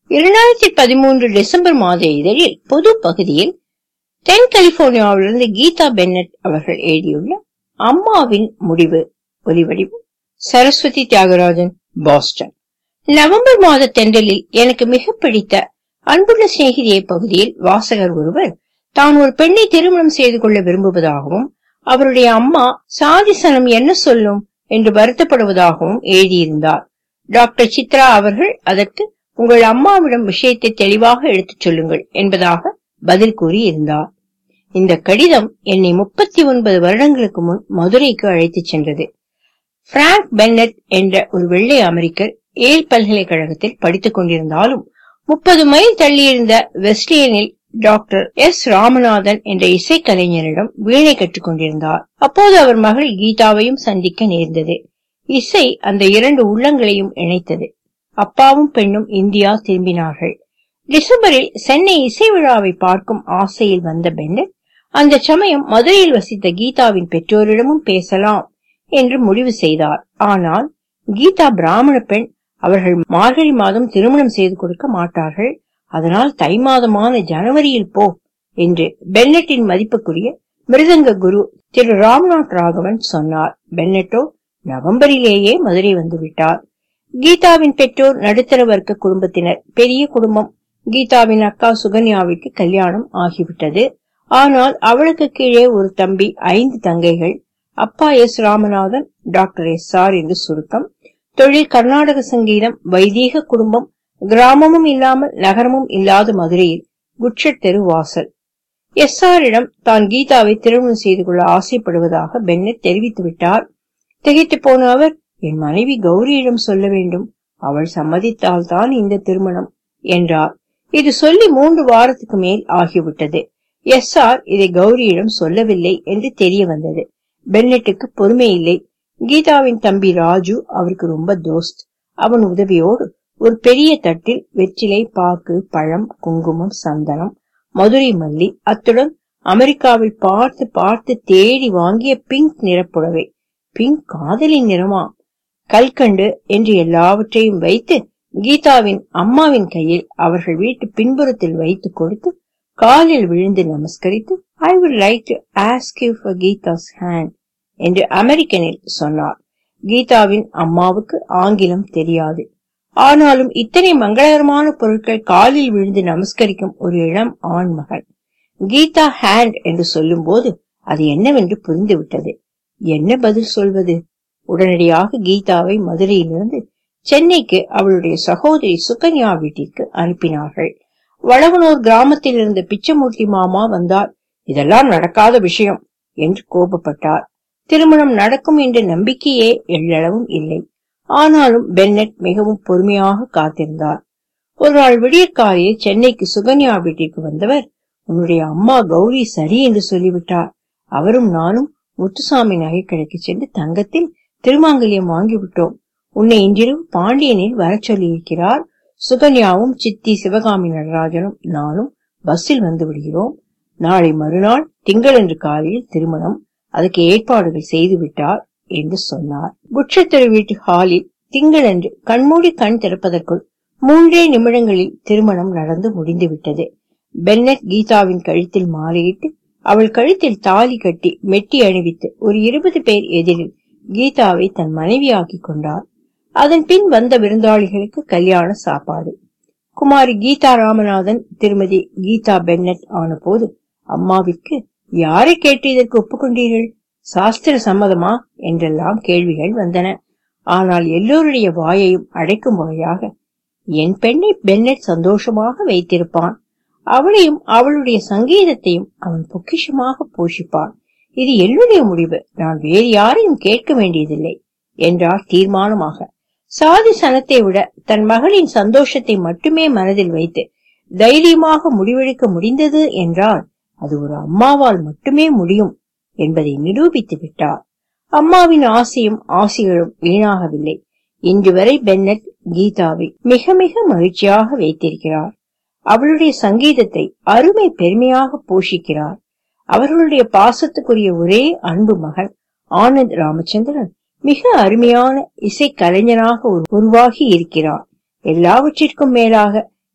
இரண்டாயிரத்தி பதிமூன்று டிசம்பர் மாத இதழில் பொது பகுதியில் தென் கலிபோர்னியாவிலிருந்து கீதா பென்னட் அவர்கள் எழுதியுள்ள அம்மாவின் முடிவு ஒலிவடிவு சரஸ்வதி தியாகராஜன் பாஸ்டன் நவம்பர் மாத தென்றலில் எனக்கு மிக பிடித்த அன்புள்ள சிநேகிதியை பகுதியில் வாசகர் ஒருவர் தான் ஒரு பெண்ணை திருமணம் செய்து கொள்ள விரும்புவதாகவும் அவருடைய அம்மா சாதிசனம் என்ன சொல்லும் என்று வருத்தப்படுவதாகவும் எழுதியிருந்தார் டாக்டர் சித்ரா அவர்கள் அதற்கு உங்கள் அம்மாவிடம் விஷயத்தை தெளிவாக எடுத்துச் சொல்லுங்கள் என்பதாக பதில் கூறியிருந்தார் இந்த கடிதம் என்னை முப்பத்தி ஒன்பது வருடங்களுக்கு முன் மதுரைக்கு அழைத்துச் சென்றது பிராங்க் பென்னட் என்ற ஒரு வெள்ளை அமெரிக்கர் ஏல் பல்கலைக்கழகத்தில் படித்துக் கொண்டிருந்தாலும் முப்பது மைல் தள்ளியிருந்த வெஸ்லியனில் டாக்டர் எஸ் ராமநாதன் என்ற இசைக்கலைஞரிடம் வீணை கற்றுக் கொண்டிருந்தார் அப்போது அவர் மகள் கீதாவையும் சந்திக்க நேர்ந்தது இசை அந்த இரண்டு உள்ளங்களையும் இணைத்தது அப்பாவும் பெண்ணும் இந்தியா திரும்பினார்கள் டிசம்பரில் சென்னை இசை விழாவை பார்க்கும் ஆசையில் வந்த பென்னட் அந்த சமயம் மதுரையில் வசித்த கீதாவின் பெற்றோரிடமும் பேசலாம் என்று முடிவு செய்தார் ஆனால் கீதா பிராமண பெண் அவர்கள் மார்கழி மாதம் திருமணம் செய்து கொடுக்க மாட்டார்கள் அதனால் தை மாதமான ஜனவரியில் போ என்று பென்னட்டின் மதிப்புக்குரிய மிருதங்க குரு திரு ராம்நாத் ராகவன் சொன்னார் பென்னட்டோ நவம்பரிலேயே மதுரை வந்து விட்டார் கீதாவின் பெற்றோர் நடுத்தர வர்க்க குடும்பத்தினர் பெரிய குடும்பம் கீதாவின் அக்கா சுகன்யாவிற்கு கல்யாணம் ஆகிவிட்டது ஆனால் அவளுக்கு கீழே ஒரு தம்பி ஐந்து தங்கைகள் அப்பா S Ramanathan doctor S R என்று சுருக்கம் தொழில் கர்நாடக சங்கீதம் வைதீக குடும்பம் கிராமமும் இல்லாமல் நகரமும் இல்லாத மதுரையில் குட்சட் தெரு வாசல் எஸ் ஆரிடம் தான் கீதாவை திருமணம் செய்து கொள்ள ஆசைப்படுவதாக பென்னட் தெரிவித்து விட்டார் திகைத்து போன அவர் என் மனைவி கௌரியிடம் சொல்ல வேண்டும் அவள் சம்மதித்தால் தான் இந்த திருமணம் என்றார் இது சொல்லி மூன்று வாரத்துக்கு மேல் ஆகிவிட்டது எஸ் ஆர் இதை கௌரியிடம் சொல்லவில்லை என்று தெரிய வந்தது பென்னட்டுக்கு பொறுமை இல்லை கீதாவின் தம்பி ராஜு அவருக்கு ரொம்ப தோஸ்த் அவன் உதவியோடு ஒரு பெரிய தட்டில் வெற்றிலை பாக்கு பழம் குங்குமம் சந்தனம் மதுரை மல்லி அத்துடன் அமெரிக்காவில் பார்த்து பார்த்து தேடி வாங்கிய பிங்க் நிறப்புடவை பிங்க் காதலின் நிறமா கல்கண்டு என்று எல்லாவற்றையும் வைத்து கீதாவின் அம்மாவின் கையில் அவர்கள் வீட்டு பின்புறத்தில் வைத்து கொடுத்து காலில் விழுந்து நமஸ்கரித்து I would like to ask you for Geetha's hand என்று அமெரிக்கனில் சொன்னார் கீதாவின் அம்மாவுக்கு ஆங்கிலம் தெரியாது ஆனாலும் இத்தனை மங்களகரமான பொருட்கள் காலில் விழுந்து நமஸ்கரிக்கும் ஒரு இளம் ஆண் மகன் கீதா ஹேண்ட் என்று சொல்லும் போது அது என்னவென்று புரிந்துவிட்டது என்ன பதில் சொல்வது உடனடியாக கீதாவை மதுரையிலிருந்து சென்னைக்கு அவளுடைய சகோதரி சுகன்யா வீட்டிற்கு அனுப்பினார்கள் வளவனூர் கிராமத்தில் இருந்த பிச்சமூர்த்தி மாமா வந்தார் இதெல்லாம் நடக்காத விஷயம் என்று கோபப்பட்டார் திருமணம் நடக்கும் என்ற நம்பிக்கையே எள்ளளவும் இல்லை ஆனாலும் பென்னட் மிகவும் பொறுமையாக காத்திருந்தார் ஒரு நாள் விடியற்காலையில் சென்னைக்கு சுகன்யா வீட்டிற்கு வந்தவர் உன்னுடைய அம்மா கௌரி சரி என்று சொல்லிவிட்டார் அவரும் நானும் முத்துசாமி நகைக்கடைக்கு சென்று தங்கத்தில் திருமாங்கல்யம் வாங்கிவிட்டோம் உன்னை இன்றிரவு பாண்டியனில் வர சொல்லியிருக்கிறார் சுகன்யாவும் சித்தி சிவகாமி நடராஜனும் நானும் பஸ்ஸில் வந்து விடுகிறோம் நாளை மறுநாள் திங்களன்று காலையில் திருமணம் அதுக்கு ஏற்பாடுகள் செய்து விட்டார் என்று சொன்னார் குற்றத்தெரு வீட்டு ஹாலில் திங்களன்று கண்மூடி கண் திறப்பதற்குள் மூன்றே நிமிடங்களில் திருமணம் நடந்து முடிந்துவிட்டது பென்னட் கீதாவின் கழுத்தில் மாலையிட்டு அவள் கழுத்தில் தாலி கட்டி மெட்டி அணிவித்து ஒரு இருபது பேர் எதிரில் கீதாவை தன் மனைவியாக்கிக் கொண்டார் அதன் பின் வந்த விருந்தாளிகளுக்கு கல்யாண சாப்பாடு குமாரி கீதா ராமநாதன் திருமதி கீதா பென்னட் ஆன போது அம்மாவிற்கு யாரை கேட்டு இதற்கு ஒப்புக்கொண்டீர்கள் சாஸ்திர சம்மதமா என்றெல்லாம் கேள்விகள் வந்தன ஆனால் எல்லோருடைய வாயையும் அடைக்கும் வகையாக என் பெண்ணை பென்னட் சந்தோஷமாக வைத்திருப்பான் அவளையும் அவளுடைய சங்கீதத்தையும் அவன் பொக்கிஷமாக போஷிப்பான் இது என்னுடைய முடிவு நான் வேறு யாரையும் கேட்க வேண்டியதில்லை என்றார் தீர்மானமாக சாதி சனத்தை விட தன் மகளின் சந்தோஷத்தை மட்டுமே மனதில் வைத்து தைரியமாக முடிவெடுக்க முடிந்தது என்றால் அது ஒரு அம்மாவால் மட்டுமே முடியும் என்பதை நிரூபித்து விட்டார் அம்மாவின் ஆசையும் ஆசைகளும் வீணாகவில்லை இன்று வரை பென்னட் கீதாவை மிக மிக மகிழ்ச்சியாக வைத்திருக்கிறார் அவளுடைய சங்கீதத்தை அருமை பெருமையாக போஷிக்கிறார் அவர்களுடைய பாசத்துக்குரிய ஒரே அன்பு மகன் ஆனந்த் ராமச்சந்திரன் மிக அருமையான இசை கலைஞனாக உருவாகி இருக்கிறார் எல்லாவற்றிற்கும் மேலாக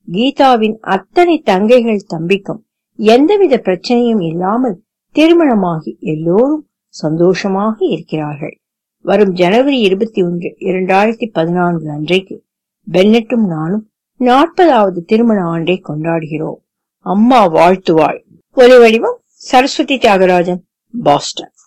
கீதாவின் அத்தனை தங்கைகள் தம்பிக்கும் எந்தவித பிரச்சனையும் இல்லாமல் திருமணமாகி எல்லோரும் சந்தோஷமாக இருக்கிறார்கள் வரும் ஜனவரி இருபத்தி ஒன்று இரண்டாயிரத்தி பதினான்கு அன்றைக்கு பென்னட்டும் நானும் நாற்பதாவது திருமண ஆண்டை கொண்டாடுகிறோம் அம்மா வாழ்த்துவாள் ஒலி வடிவம் சரஸ்வதி தியாகராஜன் பாஸ்டன்